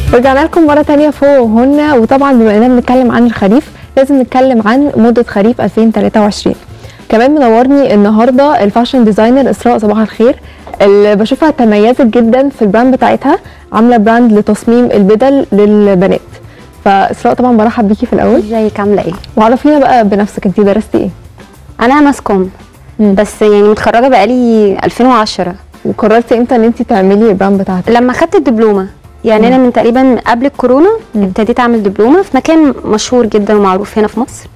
رجعنا لكم مرة تانية فوق وهنا وطبعا بما اننا بنتكلم عن الخريف لازم نتكلم عن موضة خريف 2023 كمان منورني النهارده الفاشن ديزاينر اسراء صباح الخير اللي بشوفها تميزت جدا في البراند بتاعتها عامله براند لتصميم البدل للبنات فاسراء طبعا برحب بيكي في الاول ازيك عامله ايه وعرفينا بقى بنفسك انتي درستي ايه انا ماسكوم مم. بس يعني متخرجه بقالي 2010 وقررتي امتى ان انتي تعملي البراند بتاعتك لما خدت الدبلومه يعني انا من تقريبا قبل الكورونا مم. ابتديت اعمل دبلومه في مكان مشهور جدا ومعروف هنا في مصر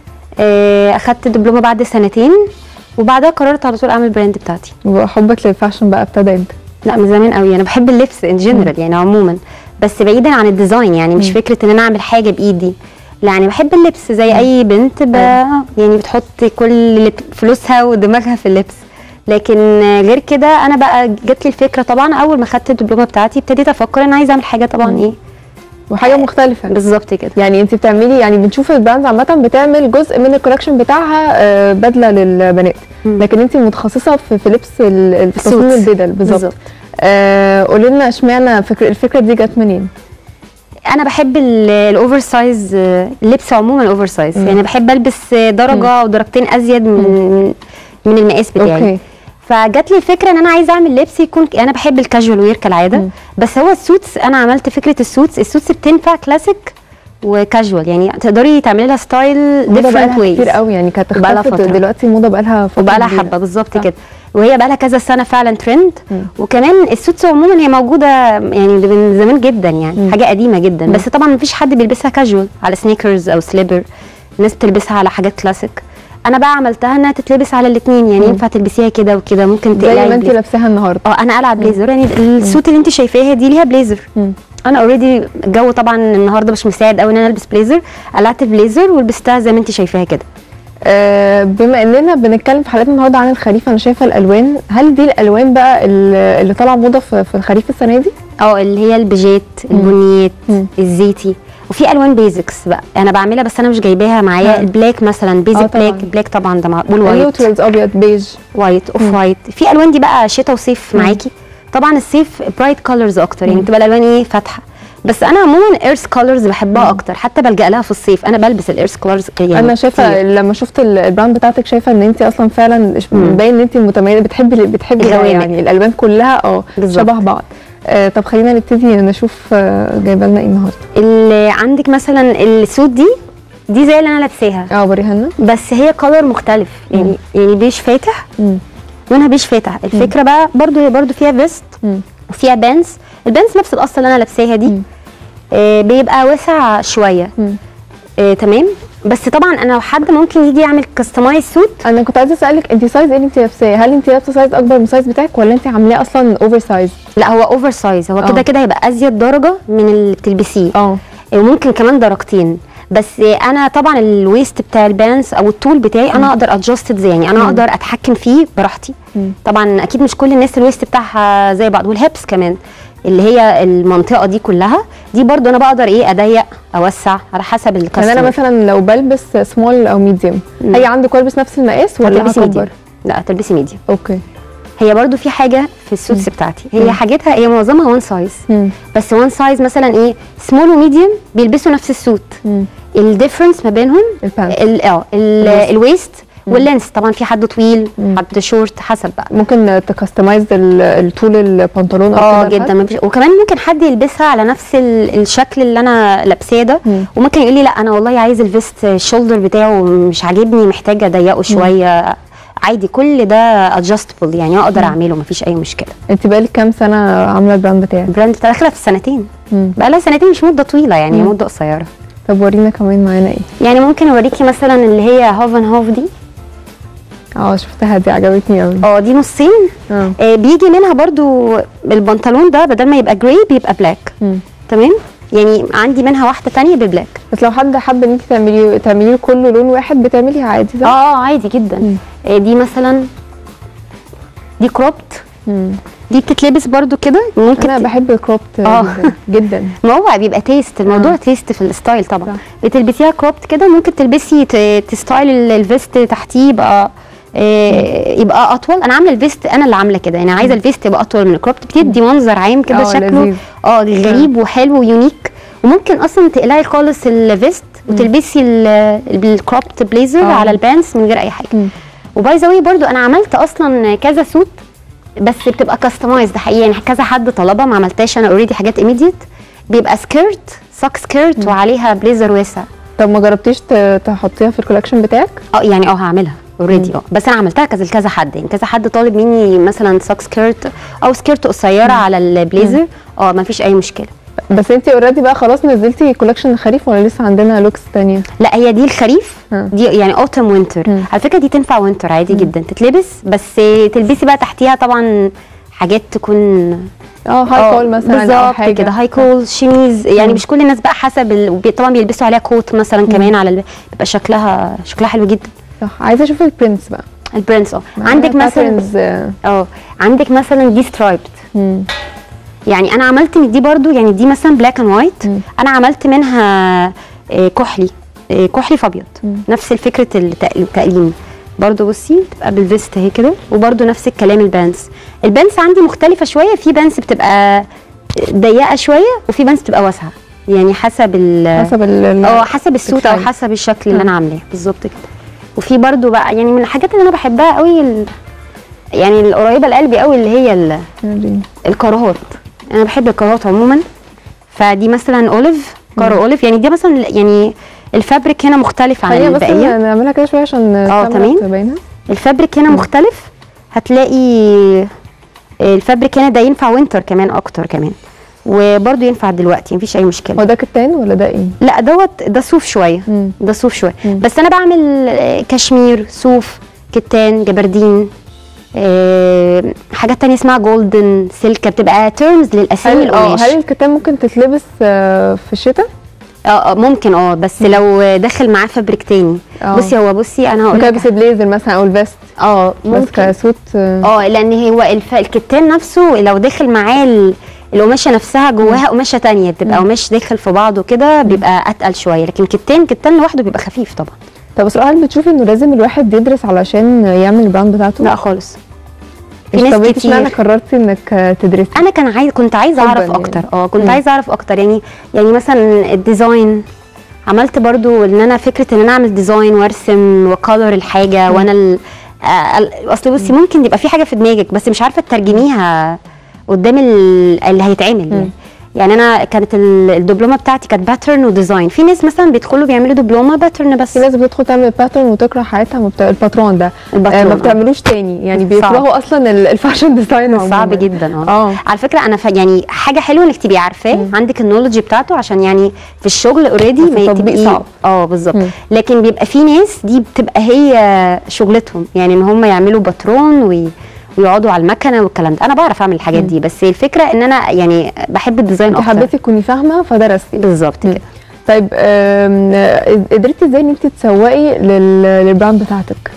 آه، اخدت الدبلومه بعد سنتين وبعدها قررت على طول اعمل البراند بتاعتي وحبك للفاشن بقى ابتدى امتى لا من زمان قوي انا بحب اللبس ان جنرال يعني عموما بس بعيدا عن الديزاين يعني مش مم. فكره ان انا اعمل حاجه بايدي لا يعني بحب اللبس زي اي بنت ب... أيوة. يعني بتحط كل لب- فلوسها ودماغها في اللبس لكن آه، غير كده انا بقى جات لي الفكره طبعا اول ما خدت الدبلومه بتاعتي ابتديت افكر انا عايزه اعمل حاجه طبعا مم. ايه وحاجه مختلفه بالظبط كده يعني انت بتعملي يعني بنشوف البراندز عامه بتعمل جزء من الكولكشن بتاعها آه، بدله للبنات مم. لكن انت متخصصه في, في لبس ال- ال- في تصميم السوتس. البدل بالظبط آه قولي لنا اشمعنى فكر الفكره دي جت منين انا بحب ال- الاوفر سايز آه، اللبس عموما الاوفر سايز مم. يعني بحب البس آه، درجه او درجتين ازيد من من المقاس بتاعي اوكي فجات لي الفكره ان انا عايزه اعمل لبس يكون انا بحب الكاجوال وير كالعاده مم. بس هو السوتس انا عملت فكره السوتس السوتس بتنفع كلاسيك وكاجوال يعني تقدري تعملي لها ستايل الموضه بقى ديفرنت لها ويز كتير قوي يعني كانت بقالها اختفت فترة. دلوقتي الموضه بقى لها فتره وبقى لها كبيرة. حبه بالظبط صح. كده وهي بقى لها كذا سنه فعلا ترند مم. وكمان السوتس عموما هي موجوده يعني من زمان جدا يعني مم. حاجه قديمه جدا مم. بس طبعا مفيش حد بيلبسها كاجوال على سنيكرز او سليبر الناس بتلبسها على حاجات كلاسيك انا بقى عملتها انها تتلبس على الاثنين يعني مم. ينفع تلبسيها كده وكده ممكن زي تقلعي ما انت بليزر. لابساها النهارده اه انا قلعه بليزر يعني السوت اللي انت شايفاها دي ليها بليزر مم. انا اوريدي الجو طبعا النهارده مش مساعد قوي ان انا البس بليزر قلعت البليزر ولبستها زي ما انت شايفاها كده آه بما اننا بنتكلم في حلقتنا النهارده عن الخريف انا شايفه الالوان هل دي الالوان بقى اللي اللي طالعه موضه في, في الخريف السنه دي اه اللي هي البيجات البنيات مم. الزيتي وفي الوان بيزكس بقى انا بعملها بس انا مش جايباها معايا آه. البلاك مثلا آه بيزك طبعاً. بلاك بلاك طبعا ده مع والوايت النيوترالز ابيض بيج وايت اوف وايت في الوان دي بقى شتاء وصيف مم. معاكي طبعا الصيف برايت كولرز اكتر يعني مم. بتبقى الالوان ايه فاتحه بس انا عموما ايرث كولرز بحبها مم. اكتر حتى بلجا لها في الصيف انا بلبس الايرث كولرز يعني انا شايفه كتير. لما شفت ال- البراند بتاعتك شايفه ان انت اصلا فعلا ش- مم. باين ان انت متميزه بتحبي بتحبي ده الغوامق. يعني الالوان كلها اه بالظبط. شبه بعض آه طب خلينا نبتدي نشوف آه جايبه لنا ايه النهارده اللي عندك مثلا السوت دي دي زي اللي انا لابساها اه وريها لنا بس هي كولر مختلف يعني يعني بيج فاتح مم. لونها بيج فاتح الفكره بقى برضو هي برضو فيها فيست مم. وفيها بانس البانس نفس القصه اللي انا لابساها دي مم. آه بيبقى واسع شويه مم. آه تمام بس طبعا انا لو حد ممكن يجي يعمل كاستمايز سوت انا كنت عايزه اسالك انت سايز ايه اللي انت لابساه هل انت لابسه سايز اكبر من السايز بتاعك ولا انت عاملاه اصلا اوفر سايز لا هو اوفر سايز هو آه. كده كده هيبقى ازيد درجه من اللي بتلبسيه اه وممكن كمان درجتين بس انا طبعا الويست بتاع البانس او الطول بتاعي انا اقدر ادجستد زي يعني انا مم. اقدر اتحكم فيه براحتي مم. طبعا اكيد مش كل الناس الويست بتاعها زي بعض والهبس كمان اللي هي المنطقه دي كلها دي برضو انا بقدر ايه اضيق اوسع على حسب يعني الكاستمر انا مثلا لو بلبس سمول او ميديوم مم. اي عندك والبس نفس المقاس ولا هتلبسي هكبر ميديم لا تلبسي ميديم اوكي هي برضو في حاجه في السوتس بتاعتي مم. هي حاجتها هي معظمها وان سايز مم. بس وان سايز مثلا ايه سمول وميديم بيلبسوا نفس السوت مم. الديفرنس ما بينهم البانت ال- اه ال- الويست. الويست واللينس طبعا في حد طويل مم. حد شورت حسب بقى ممكن تكستمايز الطول البنطلون او اه كده جدا مفيش وكمان ممكن حد يلبسها على نفس ال- الشكل اللي انا لابساه ده مم. وممكن يقول لي لا انا والله عايز الفيست الشولدر بتاعه مش عاجبني محتاجه اضيقه شويه عادي كل ده ادجستبل يعني اقدر اعمله مفيش اي مشكله انت بقالك كام سنه عامله البراند بتاعك البراند بتاع داخله في سنتين مم. بقى لها سنتين مش مده طويله يعني مم. مده قصيره طب ورينا كمان معانا ايه يعني ممكن اوريكي مثلا اللي هي هاف ان هاف دي اه شفتها دي عجبتني قوي اه دي نصين اه آه بيجي منها برضو البنطلون ده بدل ما يبقى جراي بيبقى بلاك مم. تمام يعني عندي منها واحده تانية ببلاك بس لو حد حب ان انت تعمليه تعمليه كله لون واحد بتعمليها عادي صح؟ اه عادي جدا مم. آه دي مثلا دي كروبت مم. دي بتتلبس برضو كده ممكن انا ت- بحب الكروبت آه. جدا جدا ما هو بيبقى تيست الموضوع آه. تيست في الستايل طبعا صح. بتلبسيها كروبت كده ممكن تلبسي ت- تستايل ال- الفيست تحتيه يبقى آه، يبقى اطول انا عامله الفيست انا اللي عامله كده يعني عايزه الفيست يبقى اطول من الكروبت بتدي منظر عام كده آه، شكله لذيذ. اه غريب وحلو ويونيك وممكن اصلا تقلعي خالص الفيست وتلبسي الكروبت بليزر آه. على البانس من غير اي حاجه مم. وباي ذا برضو انا عملت اصلا كذا سوت بس بتبقى كاستمايزد حقيقي يعني كذا حد طلبها ما عملتهاش انا اوريدي حاجات ايميديت بيبقى سكيرت ساك سكيرت وعليها بليزر واسع طب ما جربتيش ت- تحطيها في الكولكشن بتاعك اه يعني اه هعملها اوريدي اه بس انا عملتها كذا لكذا حد يعني كذا حد طالب مني مثلا ساك سكيرت او سكيرت قصيره على البليزر اه ما فيش اي مشكله بس انت اوريدي بقى خلاص نزلتي كولكشن الخريف ولا لسه عندنا لوكس تانية لا هي دي الخريف مم. دي يعني اوتم وينتر مم. على فكره دي تنفع وينتر عادي جدا تتلبس بس تلبسي بقى تحتيها طبعا حاجات تكون اه هاي كول مثلا او بالظبط حاجه كده هاي كول شيميز يعني مم. مش كل الناس بقى حسب ال... وبي- طبعا بيلبسوا عليها كوت مثلا كمان على ال... بيبقى شكلها شكلها حلو جدا صح عايزه اشوف البرنس بقى البرنس اه عندك مثلا patterns، آه، اه عندك مثلا دي سترايبت مم. يعني انا عملت من دي برضو يعني دي مثلا بلاك اند وايت مم. انا عملت منها آه، كحلي آه، كحلي في ابيض مم. نفس الفكره التق- التقليم برضو بصي بتبقى بالفيست اهي كده وبرضو نفس الكلام البانس البانس عندي مختلفه شويه في بانس بتبقى ضيقه شويه وفي بانس بتبقى واسعه يعني حسب ال حسب ال ال- اه حسب السوت او الحاجة. حسب الشكل اللي مم. انا عاملاه بالظبط كده وفي برضو بقى يعني من الحاجات اللي انا بحبها قوي ال... يعني القريبه لقلبي قوي اللي هي ال... وريني. الكراهات انا بحب الكراهات عموما فدي مثلا اوليف كارو اوليف يعني دي مثلا يعني الفابريك هنا مختلف عن خلينا بس البقيه نعملها كده شويه عشان اه، الكاميرا تمام. تبينها الفابريك هنا مختلف هتلاقي الفابريك هنا ده ينفع وينتر كمان اكتر كمان وبرده ينفع دلوقتي مفيش اي مشكله هو ده كتان ولا ده ايه؟ لا دوت ده صوف شويه مم. ده صوف شويه مم. بس انا بعمل آه، كشمير صوف كتان جبردين آه، حاجات تانية اسمها جولدن سلكه بتبقى تيرمز للاسامي هل اه القماش هل الكتان ممكن تتلبس آه، في الشتاء؟ اه آه، ممكن اه بس لو داخل معاه فابريك تاني اه. بصي هو بصي انا هقول ممكن لك البس بليزر مثلا او الفيست اه بس ممكن كسوت آه، اه لان هو الف... الكتان نفسه لو داخل معاه ال- القماشه نفسها جواها قماشه تانية بتبقى قماش داخل في بعضه كده بيبقى اتقل شويه لكن كتان كتان لوحده بيبقى خفيف طبعا طب بس هل بتشوفي انه لازم الواحد يدرس علشان يعمل البراند بتاعته؟ لا خالص في مش ناس طب انت كتير. اشمعنى قررتي انك آه، تدرسي؟ انا كان عايز كنت عايزه حباً اعرف يعني. اكتر اه كنت مم. عايزه اعرف اكتر يعني يعني مثلا الديزاين عملت برضو ان انا فكره ان انا اعمل ديزاين وارسم واكلر الحاجه وانا ال... آه، ال- اصل بصي ممكن يبقى في حاجه في دماغك بس مش عارفه تترجميها قدام ال- اللي هيتعمل يعني يعني انا كانت ال- الدبلومه بتاعتي كانت باترن وديزاين في ناس مثلا بيدخلوا بيعملوا دبلومه باترن بس في ناس بتدخل تعمل باترن وتكره حياتها ما بت... الباترون ده الباترون، آه ما اه. بتعملوش تاني يعني صعب. بيكرهوا اصلا ال- الفاشن ديزاين عموما صعب جدا اه اه على فكره انا ف... يعني حاجه حلوه انك تبقي عارفاه عندك النولج بتاعته عشان يعني في الشغل اوريدي بس ما التطبيق تبقي صعب. اه بالظبط مم. لكن بيبقى في ناس دي بتبقى هي شغلتهم يعني ان هم يعملوا باترون وي... ويقعدوا على المكنه والكلام ده انا بعرف اعمل الحاجات دي بس الفكره ان انا يعني بحب الديزاين انت اكتر حبيتي تكوني فاهمه فدرستي بالظبط مم. كده طيب آم، آه، قدرتي ازاي ان انت تسوقي لل... للبراند بتاعتك؟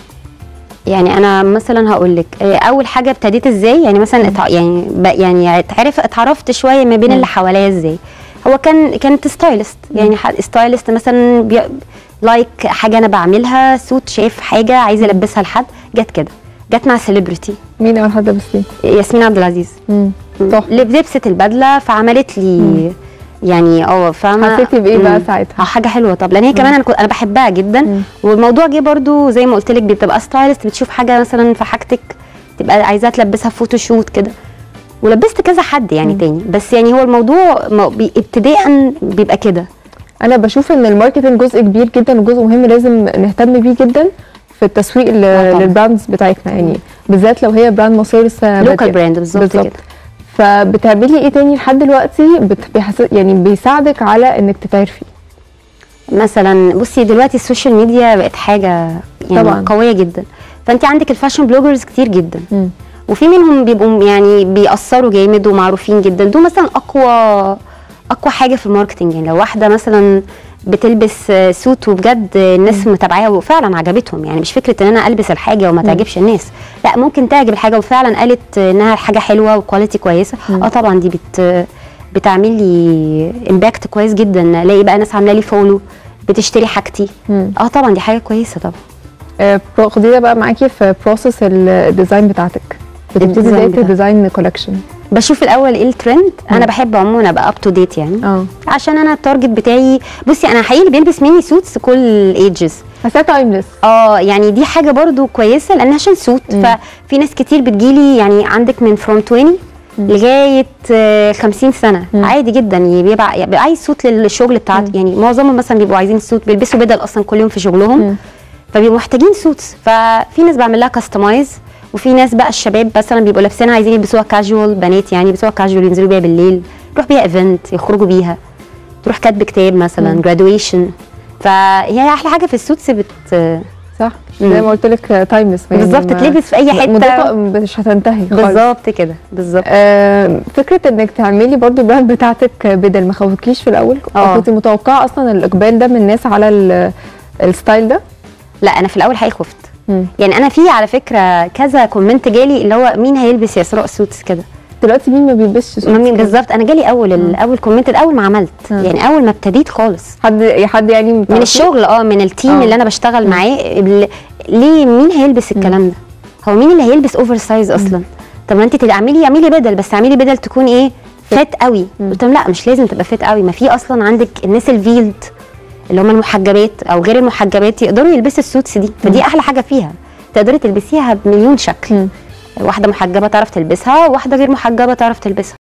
يعني انا مثلا هقول لك آه، اول حاجه ابتديت ازاي يعني مثلا اتع... يعني ب... يعني اتعرف اتعرفت شويه ما بين اللي حواليا ازاي هو كان كانت ستايلست يعني ح- ستايلست مثلا بي... لايك حاجه انا بعملها سوت شايف حاجه عايزه البسها لحد جت كده جت مع سيلبرتي مين اول حد لبستيه؟ ياسمين عبد العزيز مم. تحفه لبست البدله فعملت لي يعني اه فاهمه حسيتي بايه بقى مم. ساعتها؟ اه حاجه حلوه طب لان هي كمان انا كنت انا بحبها جدا مم. والموضوع جه برضو زي ما قلت لك بتبقى ستايلست بتشوف حاجه مثلا في حاجتك تبقى عايزاها تلبسها في فوتوشوت كده ولبست كذا حد يعني تاني بس يعني هو الموضوع ما- بي- ابتداء بيبقى كده انا بشوف ان الماركتنج جزء كبير جدا وجزء مهم لازم نهتم بيه جدا في التسويق ل- اه طبعا. للبراندز بتاعتنا يعني بالذات لو هي براند مصري لسه لوكال بادئة. براند بالظبط كده فبتعملي ايه تاني لحد دلوقتي بت... بيحس... يعني بيساعدك على انك تتعرفي مثلا بصي دلوقتي السوشيال ميديا بقت حاجه يعني طبعا. قويه جدا فانت عندك الفاشن بلوجرز كتير جدا مم. وفي منهم بيبقوا يعني بيأثروا جامد ومعروفين جدا دول مثلا اقوى اقوى حاجه في الماركتنج يعني لو واحده مثلا بتلبس آه، سوت وبجد الناس متابعاها وفعلا عجبتهم يعني مش فكره ان انا البس الحاجه وما تعجبش الناس لا ممكن تعجب الحاجه وفعلا قالت انها حاجه حلوه وكواليتي كويسه اه طبعا دي بت بتعمل لي امباكت كويس جدا الاقي بقى ناس عامله لي فولو بتشتري حاجتي مم. اه طبعا دي حاجه كويسه طبعا آه، برو- خدينا بقى معاكي في بروسس الديزاين بتاعتك بتبتدي الديزاين ازاي بتاعتك. تديزاين كولكشن بشوف الاول ايه الترند انا مم. بحب عموما ابقى اب تو ديت يعني اه عشان انا التارجت بتاعي بصي انا حقيقي بيلبس مني سوتس كل ايجز حاساها تايمليس اه يعني دي حاجه برضو كويسه لان عشان سوت مم. ففي ناس كتير بتجيلي يعني عندك من فروم 20 لغايه آه، 50 سنه مم. عادي جدا بيبقى يبقى عايز سوت للشغل بتاعته يعني معظمهم مثلا بيبقوا عايزين سوت بيلبسوا بدل اصلا كل يوم في شغلهم مم. فبيبقوا محتاجين سوتس ففي ناس بعمل لها كاستمايز وفي ناس بقى الشباب مثلا بيبقوا لابسينها عايزين يلبسوها كاجوال بنات يعني يلبسوها كاجوال ينزلوا بيها بالليل يروح بيها ايفنت يخرجوا بيها تروح كاتب كتاب مثلا مم. جرادويشن فهي احلى حاجه في السوتس بت صح مم. زي ما قلت لك تايمليس بالظبط تلبس في اي حته مدتها مش هتنتهي خالص بالظبط كده بالظبط آه، فكره انك تعملي برضو البراند بتاعتك بدل ما خوفكيش في الاول اه. كنت متوقعه اصلا الاقبال ده من الناس على ال- الستايل ده لا انا في الاول حقيقي خفت مم. يعني انا في على فكره كذا كومنت جالي اللي هو مين هيلبس يا اسراء سوتس كده دلوقتي مين ما بيلبسش سوتس مين كده؟ بالظبط انا جالي اول الاول كومنت الاول ما عملت مم. يعني اول ما ابتديت خالص حد حد يعني من تعرفيه؟ الشغل اه من التيم اه. اللي انا بشتغل معاه ال- ليه مين هيلبس الكلام ده هو مين اللي هيلبس اوفر سايز اصلا طب ما انت تبقى اعملي اعملي بدل بس اعملي بدل تكون ايه فات قوي قلت لهم لا مش لازم تبقى فات قوي ما في اصلا عندك الناس الفيلد اللي هم المحجبات او غير المحجبات يقدروا يلبسوا السوتس دي فدي احلى حاجه فيها تقدري تلبسيها بمليون شكل مم. واحده محجبه تعرف تلبسها وواحده غير محجبه تعرف تلبسها